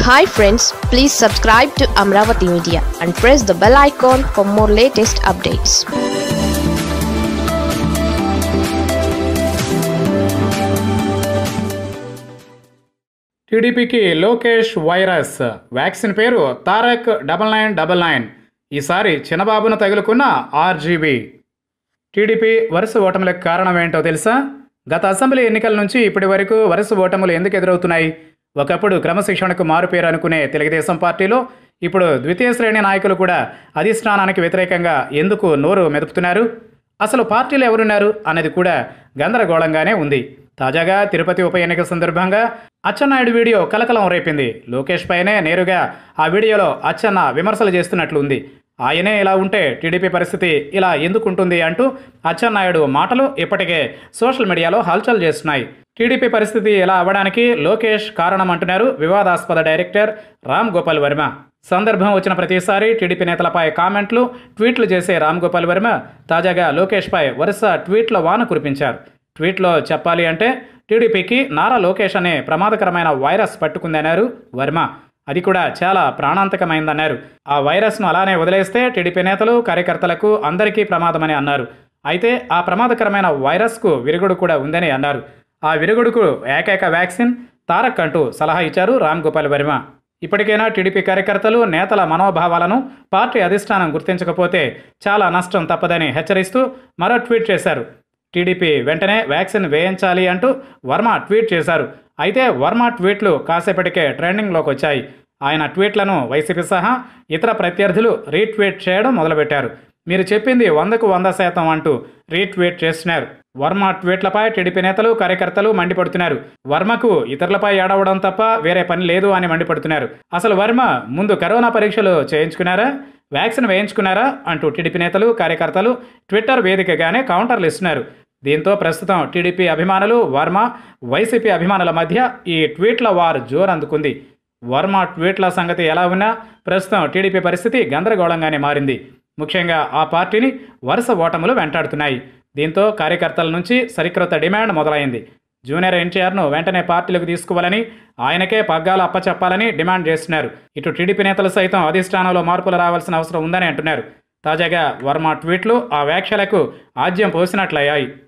hi friends please subscribe to Amaravati media and press the bell icon for more latest updates టీడీపీకి Lokesh virus vaccine పేరు Tarak double nine double nine ఈసారి చిన్నబాబును తగులుకున్న RGB TDP వరుస ఓటములకు కారణం ఏంటో తెలుసా గత అసెంబ్లీ ఎన్నికల నుంచి ఇప్పటి వరకు వరుస ఓటములు ఎందుకు ఎదురవుతున్నాయి ఒకప్పుడు క్రమశిక్షణకు మారుపేరు అనుకునే తెలుగుదేశం పార్టీలో ఇప్పుడు ద్వితీయ శ్రేణి నాయకులు కూడా అధిష్టానానికి వ్యతిరేకంగా ఎందుకు నోరు మెదుపుతున్నారు అసలు పార్టీలు ఎవరున్నారు అనేది కూడా గందరగోళంగానే ఉంది తాజాగా తిరుపతి ఉప ఎన్నిక సందర్భంగా అచ్చెన్నాయుడు వీడియో కలకలం రేపింది లోకేష్ పైనే నేరుగా ఆ వీడియోలో అచ్చెన్న విమర్శలు చేస్తున్నట్లు ఉంది ఆయనే ఇలా ఉంటే టీడీపీ పరిస్థితి ఇలా ఎందుకుంటుంది అంటూ అచ్చెన్నాయుడు మాటలు ఇప్పటికే సోషల్ మీడియాలో హల్చల్ చేస్తున్నాయి టీడీపీ పరిస్థితి ఇలా అవ్వడానికి లోకేష్ కారణం అంటున్నారు వివాదాస్పద డైరెక్టర్ రామ్ గోపాల్ వర్మ సందర్భం వచ్చిన ప్రతిసారి టీడీపీ నేతలపై కామెంట్లు ట్వీట్లు చేసే రామ్ గోపాల్ వర్మ తాజాగా లోకేష్పై వరుస ట్వీట్ల వాన కురిపించారు ట్వీట్లో చెప్పాలి అంటే టీడీపీకి నారా లోకేష్ అనే ప్రమాదకరమైన వైరస్ పట్టుకుందన్నారు వర్మ అది కూడా చాలా ప్రాణాంతకమైందన్నారు ఆ వైరస్ను అలానే వదిలేస్తే టీడీపీ నేతలు కార్యకర్తలకు అందరికీ ప్రమాదమని అన్నారు అయితే ఆ ప్రమాదకరమైన వైరస్కు విరుగుడు కూడా ఉందని అన్నారు ఆ విరుగుడుకు ఏకైక వ్యాక్సిన్ తారక్ అంటూ సలహా ఇచ్చారు రామ్ గోపాల్ వర్మ ఇప్పటికైనా టీడీపీ కార్యకర్తలు నేతల మనోభావాలను పార్టీ అధిష్టానం గుర్తించకపోతే చాలా నష్టం తప్పదని హెచ్చరిస్తూ మరో ట్వీట్ చేశారు టీడీపీ వెంటనే వ్యాక్సిన్ వేయించాలి అంటూ వర్మ ట్వీట్ చేశారు అయితే వర్మ ట్వీట్లు కాసేపటికే ట్రెండింగ్లోకి వచ్చాయి ఆయన ట్వీట్లను వైసీపీ సహా ఇతర ప్రత్యర్థులు రీట్వీట్ చేయడం మొదలుపెట్టారు మీరు చెప్పింది వందకు వంద శాతం అంటూ రీట్వీట్ చేస్తున్నారు వర్మ ట్వీట్లపై టీడీపీ నేతలు కార్యకర్తలు మండిపడుతున్నారు వర్మకు ఇతరులపై ఏడవడం తప్ప వేరే పని లేదు అని మండిపడుతున్నారు అసలు వర్మ ముందు కరోనా పరీక్షలు చేయించుకున్నారా వ్యాక్సిన్ వేయించుకున్నారా అంటూ టీడీపీ నేతలు కార్యకర్తలు ట్విట్టర్ వేదికగానే కౌంటర్లు ఇస్తున్నారు దీంతో ప్రస్తుతం టీడీపీ అభిమానులు వర్మ వైసీపీ అభిమానుల మధ్య ఈ ట్వీట్ల వారు జోరందుకుంది వర్మ ట్వీట్ల సంగతి ఎలా ఉన్నా ప్రస్తుతం టీడీపీ పరిస్థితి గందరగోళంగానే మారింది ముఖ్యంగా ఆ పార్టీని వరుస ఓటములు వెంటాడుతున్నాయి దీంతో కార్యకర్తల నుంచి సరికొత్త డిమాండ్ మొదలైంది జూనియర్ ఎన్టీఆర్ను వెంటనే పార్టీలకు తీసుకోవాలని ఆయనకే పగ్గాలు అప్పచెప్పాలని డిమాండ్ చేస్తున్నారు ఇటు టీడీపీ నేతలు సైతం అధిష్టానంలో మార్పులు రావాల్సిన అవసరం ఉందని అంటున్నారు తాజాగా వర్మ ట్వీట్లు ఆ వ్యాఖ్యలకు ఆజ్యం పోసినట్లయ్యాయి